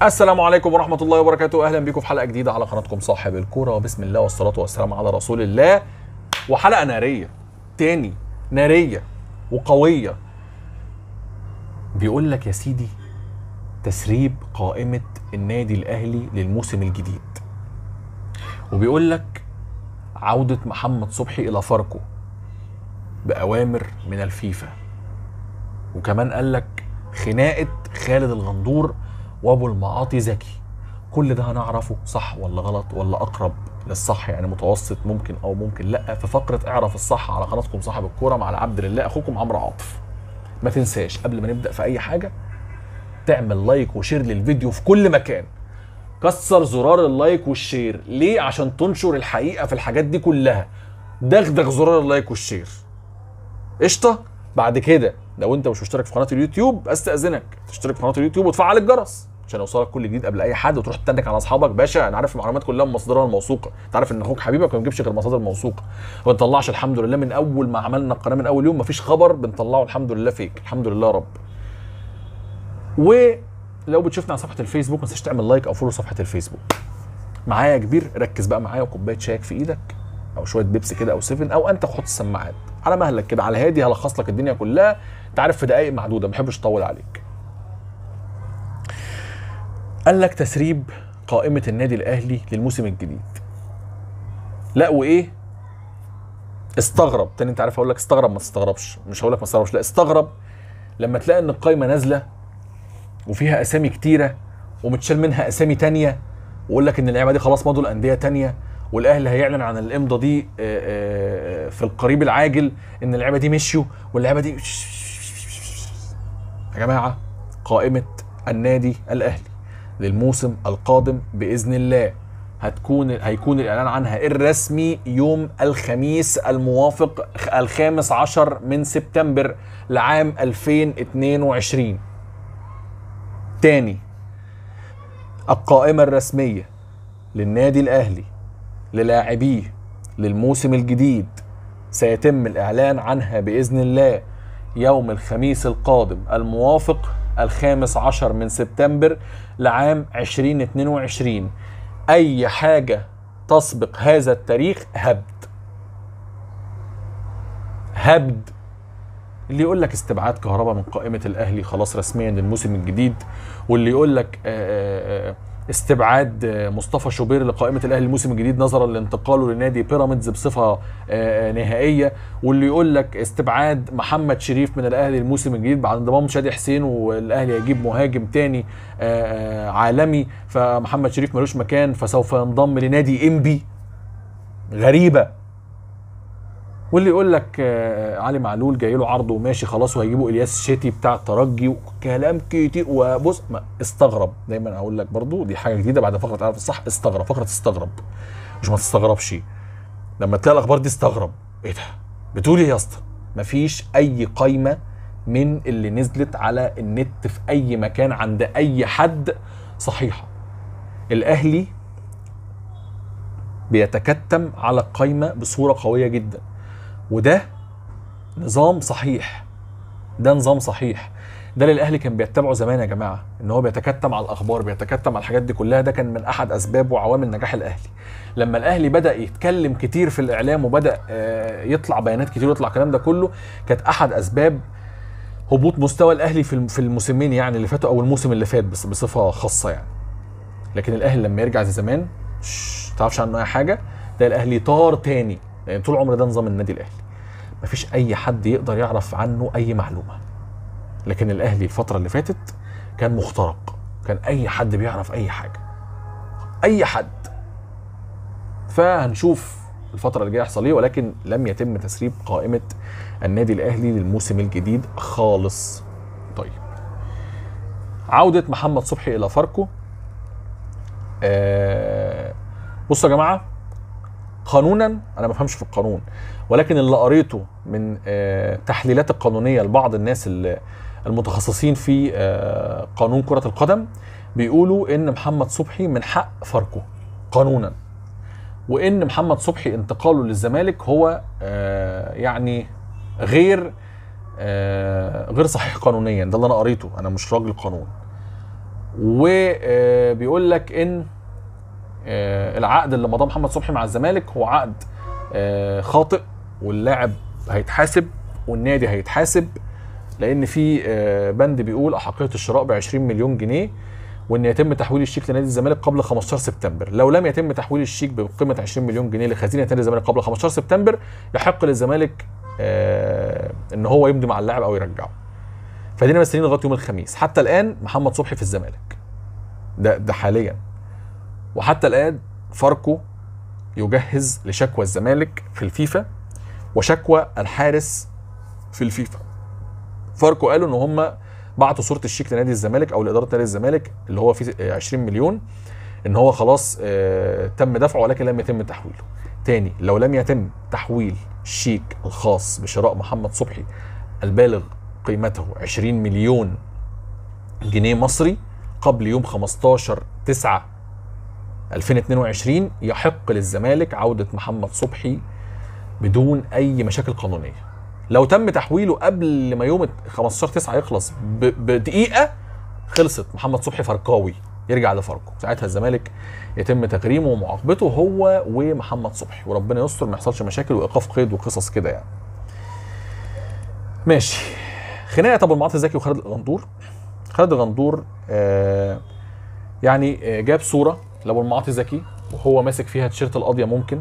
السلام عليكم ورحمة الله وبركاته أهلا بكم في حلقة جديدة على قناتكم صاحب الكورة وبسم الله والصلاة والسلام على رسول الله وحلقة نارية تاني نارية وقوية بيقول لك يا سيدي تسريب قائمة النادي الأهلي للموسم الجديد وبيقول لك عودة محمد صبحي إلى فاركو بأوامر من الفيفا وكمان قال لك خناقة خالد الغندور وابو المعاطي زكي كل ده هنعرفه صح ولا غلط ولا اقرب للصح يعني متوسط ممكن او ممكن لا في فقره اعرف الصح على قناتكم صاحب الكوره مع العبد لله اخوكم عمرو عاطف ما تنساش قبل ما نبدا في اي حاجه تعمل لايك وشير للفيديو في كل مكان كسر زرار اللايك والشير ليه عشان تنشر الحقيقه في الحاجات دي كلها دغدغ زرار اللايك والشير قشطه بعد كده لو انت مش مشترك في قناه اليوتيوب استاذنك تشترك في قناه اليوتيوب وتفعل الجرس عشان يوصلك كل جديد قبل اي حد وتروح تتنك على اصحابك باشا انا عارف المعلومات كلها من مصادرها الموثوقه انت عارف ان اخوك حبيبك ما بيجيبش غير مصادر موثوقه وما نطلعش الحمد لله من اول ما عملنا القناه من اول يوم ما فيش خبر بنطلعه الحمد لله فيك الحمد لله يا رب ولو بتشوفنا على صفحه الفيسبوك ما تنساش تعمل لايك او فولو صفحه الفيسبوك معايا يا كبير ركز بقى معايا وكوبايه شايك في ايدك او شويه بيبسي كده او سيفن او انت خد السماعات على مهلك كده على هادي هلخص لك الدنيا كلها انت عارف في دقائق معدوده ما بحبش اطول عليك قال لك تسريب قائمه النادي الاهلي للموسم الجديد لا وايه استغرب تاني انت عارف اقول لك استغرب ما تستغربش مش هقول لك ما تستغربش لا استغرب لما تلاقي ان القائمه نازله وفيها اسامي كتيره ومتشال منها اسامي تانية ويقول لك ان اللعيبه دي خلاص مضوا الانديه تانية والاهلي هيعلن عن الامضه دي آه، آه، في القريب العاجل ان اللعيبه دي مشيوا واللعيبه دي يا جماعه قائمه النادي الاهلي للموسم القادم باذن الله هتكون هيكون الاعلان عنها الرسمي يوم الخميس الموافق الخامس عشر من سبتمبر لعام 2022 تاني القائمة الرسمية للنادي الأهلي للاعبيه للموسم الجديد سيتم الإعلان عنها بإذن الله يوم الخميس القادم الموافق الخامس عشر من سبتمبر لعام 2022 أي حاجة تسبق هذا التاريخ هبد هبد اللي يقول لك استبعاد كهرباء من قائمة الأهلي خلاص رسميا للموسم الجديد واللي يقول لك آه، آه، استبعاد آه، مصطفى شوبير لقائمة الأهلي الموسم الجديد نظرا لانتقاله لنادي بيراميدز بصفة آه، آه، نهائية واللي يقول لك استبعاد محمد شريف من الأهلي الموسم الجديد بعد انضمام شادي حسين والأهلي هيجيب مهاجم تاني آه، آه، عالمي فمحمد شريف ملوش مكان فسوف ينضم لنادي إنبي غريبة واللي يقول لك آه، علي معلول جاي له عرض وماشي خلاص وهيجيبوا الياس شيتي بتاع الترجي وكلام كتير وبص ما استغرب دايما اقول لك برضو دي حاجه جديده بعد فقره اعرف الصح استغرب فقره استغرب مش ما تستغربش لما تلاقي الاخبار دي استغرب ايه ده بتقول ايه يا اسطى مفيش اي قايمه من اللي نزلت على النت في اي مكان عند اي حد صحيحه الاهلي بيتكتم على القايمه بصوره قويه جدا وده نظام صحيح ده نظام صحيح ده اللي الاهلي كان بيتبعه زمان يا جماعه ان هو بيتكتم على الاخبار بيتكتم على الحاجات دي كلها ده كان من احد اسباب وعوامل نجاح الاهلي لما الاهلي بدا يتكلم كتير في الاعلام وبدا آه، يطلع بيانات كتير ويطلع الكلام ده كله كانت احد اسباب هبوط مستوى الاهلي في الم- في الموسمين يعني اللي فاتوا او الموسم اللي فات بس بصفه خاصه يعني لكن الاهلي لما يرجع زي زمان شش، تعرفش عنه اي حاجه ده الاهلي طار تاني لان طول عمر ده نظام النادي الاهلي مفيش اي حد يقدر يعرف عنه اي معلومه لكن الاهلي الفتره اللي فاتت كان مخترق كان اي حد بيعرف اي حاجه اي حد فهنشوف الفتره اللي جايه يحصل ايه ولكن لم يتم تسريب قائمه النادي الاهلي للموسم الجديد خالص طيب عوده محمد صبحي الى فاركو آه بصوا يا جماعه قانونا انا ما بفهمش في القانون ولكن اللي قريته من آه، تحليلات القانونيه لبعض الناس اللي المتخصصين في آه، قانون كره القدم بيقولوا ان محمد صبحي من حق فاركو قانونا وان محمد صبحي انتقاله للزمالك هو آه، يعني غير آه، غير صحيح قانونيا ده اللي انا قريته انا مش راجل قانون وبيقول لك ان آه، العقد اللي مضاه محمد صبحي مع الزمالك هو عقد آه، خاطئ واللاعب هيتحاسب والنادي هيتحاسب لان في آه، بند بيقول احقيه الشراء ب 20 مليون جنيه وان يتم تحويل الشيك لنادي الزمالك قبل 15 سبتمبر لو لم يتم تحويل الشيك بقيمه 20 مليون جنيه لخزينه نادي الزمالك قبل 15 سبتمبر يحق للزمالك آه، ان هو يمضي مع اللاعب او يرجعه فدينا مستنيين لغايه يوم الخميس حتى الان محمد صبحي في الزمالك ده ده حاليا وحتى الان فاركو يجهز لشكوى الزمالك في الفيفا وشكوى الحارس في الفيفا فاركو قالوا ان هم بعتوا صوره الشيك لنادي الزمالك او لاداره نادي الزمالك اللي هو فيه 20 مليون ان هو خلاص آه، تم دفعه ولكن لم يتم تحويله تاني لو لم يتم تحويل الشيك الخاص بشراء محمد صبحي البالغ قيمته 20 مليون جنيه مصري قبل يوم 15 9 2022 يحق للزمالك عودة محمد صبحي بدون أي مشاكل قانونية لو تم تحويله قبل ما يوم 15 9 يخلص ب- بدقيقة خلصت محمد صبحي فرقاوي يرجع لفاركو ساعتها الزمالك يتم تغريمه ومعاقبته هو ومحمد صبحي وربنا يستر ما يحصلش مشاكل وايقاف قيد وقصص كده يعني ماشي خناقه ابو المعاطي زكي وخالد الغندور خالد الغندور آه يعني آه جاب صوره لابو المعاطي زكي وهو ماسك فيها تيشيرت القضيه ممكن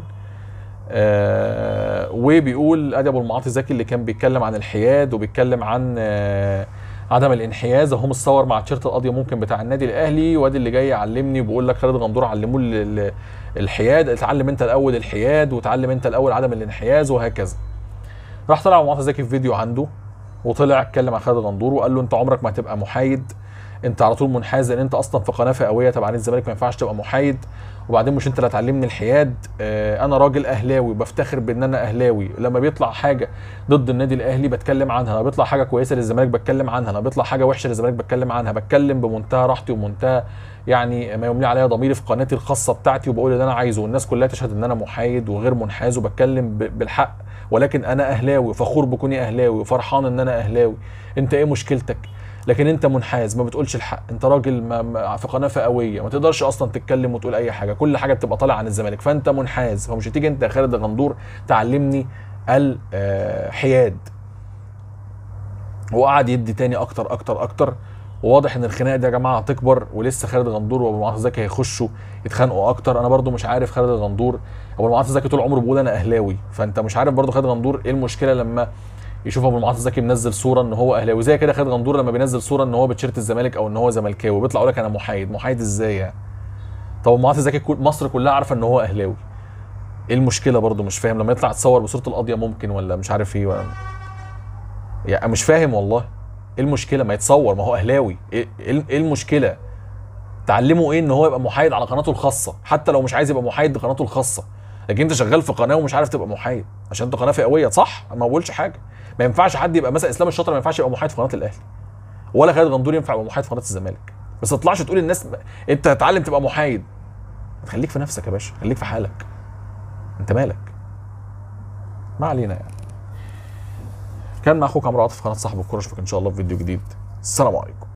آه وبيقول ادي ابو المعاطي زكي اللي كان بيتكلم عن الحياد وبيتكلم عن آه عدم الانحياز اهو متصور مع تيشيرت القضيه ممكن بتاع النادي الاهلي وادي اللي جاي يعلمني وبيقول لك خالد غندور علموه ال- ال- الحياد اتعلم انت الاول الحياد وتعلم انت الاول عدم الانحياز وهكذا راح طلع ابو معاطي زكي في فيديو عنده وطلع اتكلم عن خالد غندور وقال له انت عمرك ما هتبقى محايد انت على طول منحاز لان انت اصلا في قناه فئويه تبع نادي الزمالك ما ينفعش تبقى محايد وبعدين مش انت اللي هتعلمني الحياد اه انا راجل اهلاوي بفتخر بان انا اهلاوي لما بيطلع حاجه ضد النادي الاهلي بتكلم عنها لما بيطلع حاجه كويسه للزمالك بتكلم عنها لما بيطلع حاجه وحشه للزمالك بتكلم عنها بتكلم بمنتهى راحتي ومنتهى يعني ما يملي عليا ضميري في قناتي الخاصه بتاعتي وبقول اللي انا عايزه والناس كلها تشهد ان انا محايد وغير منحاز وبتكلم ب- بالحق ولكن انا اهلاوي وفخور بكوني اهلاوي وفرحان ان انا اهلاوي انت ايه مشكلتك لكن انت منحاز ما بتقولش الحق انت راجل ما ما في قناه فئويه ما تقدرش اصلا تتكلم وتقول اي حاجه كل حاجه بتبقى طالعه عن الزمالك فانت منحاز فمش هتيجي انت يا خالد الغندور تعلمني الحياد وقعد يدي تاني اكتر اكتر اكتر وواضح ان الخناقه دي يا جماعه هتكبر ولسه خالد الغندور وابو المعاطي زكي هيخشوا يتخانقوا اكتر انا برضو مش عارف خالد الغندور ابو المعاطي زكي طول عمره بيقول انا اهلاوي فانت مش عارف برضو خالد الغندور ايه المشكله لما يشوف ابو المعاطي زكي منزل صوره ان هو اهلاوي زي كده خالد غندور لما بينزل صوره ان هو بتشيرت الزمالك او ان هو زملكاوي بيطلع يقول لك انا محايد محايد ازاي يعني طب ابو المعاطي زكي كل- مصر كلها عارفه ان هو اهلاوي ايه المشكله برضو مش فاهم لما يطلع يتصور بصوره القضيه ممكن ولا مش عارف ايه ولا يعني مش فاهم والله ايه المشكله ما يتصور ما هو اهلاوي ايه إيه- إيه المشكله تعلمه ايه ان هو يبقى محايد على قناته الخاصه حتى لو مش عايز يبقى محايد بقناته الخاصه لكن انت شغال في قناه ومش عارف تبقى محايد عشان انت قناه فئويه صح ما بقولش حاجه ما ينفعش حد يبقى مثلا اسلام الشاطر ما ينفعش يبقى محايد في قناه الاهلي ولا خالد غندور ينفع يبقى محايد في قناه الزمالك بس ما تطلعش تقول للناس انت هتتعلم تبقى محايد خليك في نفسك يا باشا خليك في حالك انت مالك ما علينا يعني كان مع اخوك عمرو عاطف في قناه صاحب الكوره اشوفك ان شاء الله في فيديو جديد السلام عليكم